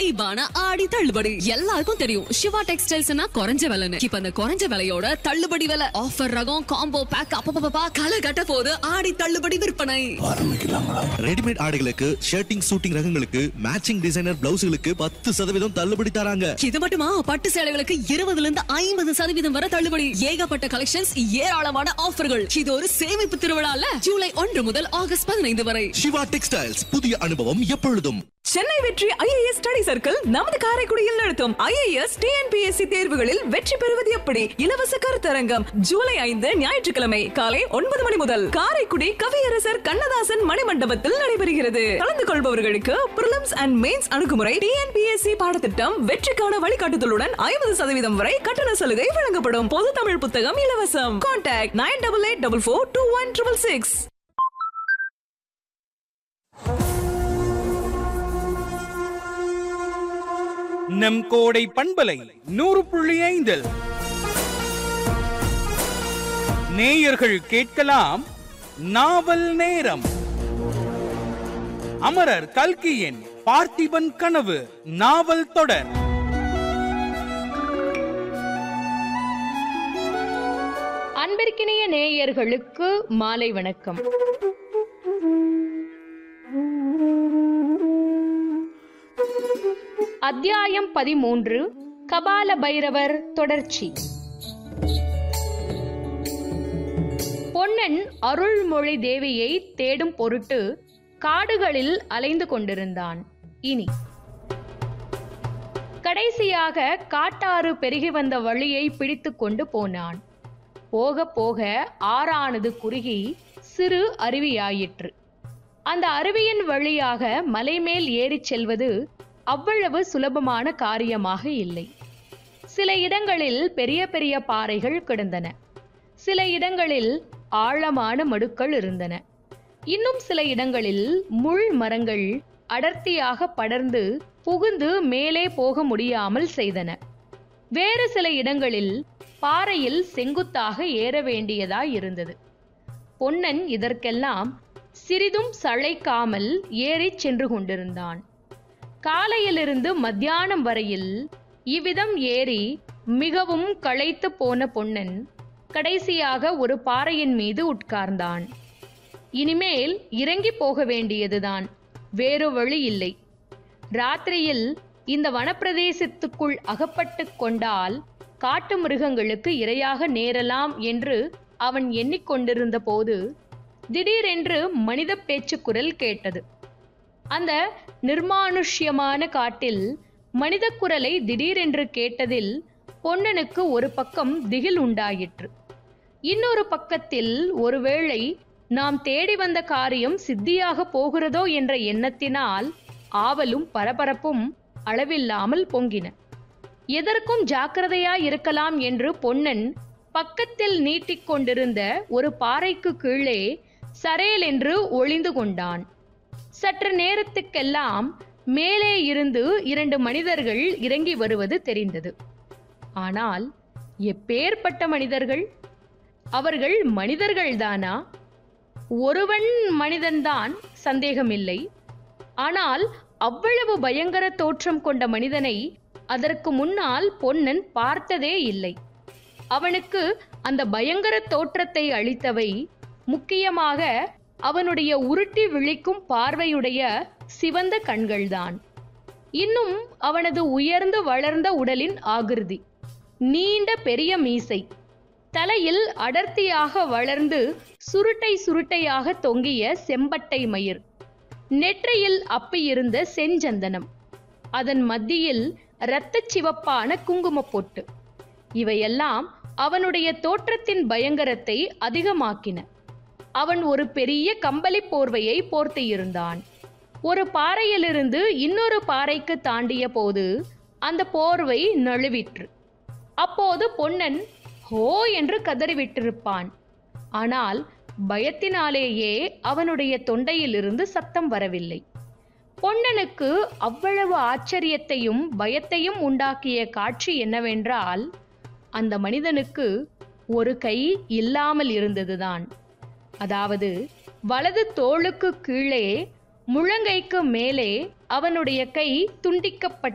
வைபான ஆடி தள்ளுபடி எல்லாருக்கும் தெரியும் சிவா டெக்ஸ்டைல்ஸ்னா குறைஞ்ச விலைன்னு இப்ப அந்த குறைஞ்ச விலையோட தள்ளுபடி விலை ஆஃபர் ரகம் காம்போ பேக் அப்பப்பா களை கட்ட போது ஆடி தள்ளுபடி விற்பனை ரெடிமேட் ஆடைகளுக்கு ஷர்ட்டிங் சூட்டிங் ரகங்களுக்கு மேட்சிங் டிசைனர் பிளவுஸ்களுக்கு பத்து சதவீதம் தள்ளுபடி தராங்க இது மட்டுமா பட்டு சேலைகளுக்கு இருபதுல இருந்து ஐம்பது சதவீதம் வரை தள்ளுபடி ஏகப்பட்ட கலெக்ஷன்ஸ் ஏராளமான ஆஃபர்கள் இது ஒரு சேமிப்பு திருவிழால ஜூலை ஒன்று முதல் ஆகஸ்ட் பதினைந்து வரை சிவா டெக்ஸ்டைல்ஸ் புதிய அனுபவம் எப்பொழுதும் சென்னை வெற்றி ஐஏஎஸ் ஸ்டடி சர்க்கிள் நமது காரைக்குடியில் நடத்தும் ஐஏஎஸ் டிஎன்பிஎஸ்சி தேர்வுகளில் வெற்றி பெறுவது எப்படி இலவச கருத்தரங்கம் ஜூலை ஐந்து ஞாயிற்றுக்கிழமை காலை ஒன்பது மணி முதல் காரைக்குடி கவியரசர் கண்ணதாசன் மணிமண்டபத்தில் நடைபெறுகிறது கலந்து கொள்பவர்களுக்கு பிரிலிம்ஸ் அண்ட் மெயின்ஸ் அணுகுமுறை டிஎன்பிஎஸ்சி பாடத்திட்டம் வெற்றிக்கான வழிகாட்டுதலுடன் ஐம்பது சதவீதம் வரை கட்டண சலுகை வழங்கப்படும் பொது தமிழ் புத்தகம் இலவசம் contact nine double eight double four two one triple six நம் கோடை பண்பலை நூறு புள்ளி ஐந்தில் நேயர்கள் கேட்கலாம் நாவல் நேரம் அமரர் கல்கியின் பார்த்திபன் கனவு நாவல் தொடர் அன்பிற்கினிய நேயர்களுக்கு மாலை வணக்கம் அத்தியாயம் பதிமூன்று கபால பைரவர் தொடர்ச்சி பொன்னன் அருள்மொழி தேவியை தேடும் பொருட்டு காடுகளில் அலைந்து கொண்டிருந்தான் இனி கடைசியாக காட்டாறு பெருகி வந்த வழியை பிடித்து கொண்டு போனான் போக போக ஆறானது குறுகி சிறு அருவியாயிற்று அந்த அருவியின் வழியாக மலைமேல் ஏறிச் செல்வது அவ்வளவு சுலபமான காரியமாக இல்லை சில இடங்களில் பெரிய பெரிய பாறைகள் கிடந்தன சில இடங்களில் ஆழமான மடுக்கள் இருந்தன இன்னும் சில இடங்களில் முள் மரங்கள் அடர்த்தியாக படர்ந்து புகுந்து மேலே போக முடியாமல் செய்தன வேறு சில இடங்களில் பாறையில் செங்குத்தாக ஏற வேண்டியதாய் இருந்தது பொன்னன் இதற்கெல்லாம் சிறிதும் சளைக்காமல் ஏறிச் சென்று கொண்டிருந்தான் காலையிலிருந்து மத்தியானம் வரையில் இவ்விதம் ஏறி மிகவும் களைத்து போன பொன்னன் கடைசியாக ஒரு பாறையின் மீது உட்கார்ந்தான் இனிமேல் இறங்கி போக வேண்டியதுதான் வேறு வழி இல்லை ராத்திரியில் இந்த வனப்பிரதேசத்துக்குள் அகப்பட்டு கொண்டால் காட்டு மிருகங்களுக்கு இரையாக நேரலாம் என்று அவன் எண்ணிக்கொண்டிருந்த போது திடீரென்று மனித பேச்சு குரல் கேட்டது அந்த நிர்மானுஷ்யமான காட்டில் மனித குரலை திடீரென்று கேட்டதில் பொன்னனுக்கு ஒரு பக்கம் திகில் உண்டாயிற்று இன்னொரு பக்கத்தில் ஒருவேளை நாம் தேடி வந்த காரியம் சித்தியாக போகிறதோ என்ற எண்ணத்தினால் ஆவலும் பரபரப்பும் அளவில்லாமல் பொங்கின எதற்கும் ஜாக்கிரதையாய் இருக்கலாம் என்று பொன்னன் பக்கத்தில் நீட்டிக்கொண்டிருந்த ஒரு பாறைக்கு கீழே சரேல் என்று ஒளிந்து கொண்டான் சற்று நேரத்துக்கெல்லாம் மேலே இருந்து இரண்டு மனிதர்கள் இறங்கி வருவது தெரிந்தது ஆனால் எப்பேற்பட்ட மனிதர்கள் அவர்கள் மனிதர்கள்தானா ஒருவன் மனிதன்தான் சந்தேகமில்லை ஆனால் அவ்வளவு பயங்கர தோற்றம் கொண்ட மனிதனை அதற்கு முன்னால் பொன்னன் பார்த்ததே இல்லை அவனுக்கு அந்த பயங்கர தோற்றத்தை அளித்தவை முக்கியமாக அவனுடைய உருட்டி விழிக்கும் பார்வையுடைய சிவந்த கண்கள்தான் இன்னும் அவனது உயர்ந்து வளர்ந்த உடலின் ஆகிருதி நீண்ட பெரிய மீசை தலையில் அடர்த்தியாக வளர்ந்து சுருட்டை சுருட்டையாக தொங்கிய செம்பட்டை மயிர் நெற்றியில் அப்பியிருந்த செஞ்சந்தனம் அதன் மத்தியில் இரத்தச் சிவப்பான குங்குமப் பொட்டு இவையெல்லாம் அவனுடைய தோற்றத்தின் பயங்கரத்தை அதிகமாக்கின அவன் ஒரு பெரிய கம்பளி போர்வையை போர்த்தியிருந்தான் ஒரு பாறையிலிருந்து இன்னொரு பாறைக்கு தாண்டிய போது அந்த போர்வை நழுவிற்று அப்போது பொன்னன் ஹோ என்று கதறிவிட்டிருப்பான் ஆனால் பயத்தினாலேயே அவனுடைய தொண்டையிலிருந்து சத்தம் வரவில்லை பொன்னனுக்கு அவ்வளவு ஆச்சரியத்தையும் பயத்தையும் உண்டாக்கிய காட்சி என்னவென்றால் அந்த மனிதனுக்கு ஒரு கை இல்லாமல் இருந்ததுதான் அதாவது வலது தோளுக்கு கீழே முழங்கைக்கு மேலே அவனுடைய கை துண்டிக்கப்பட்ட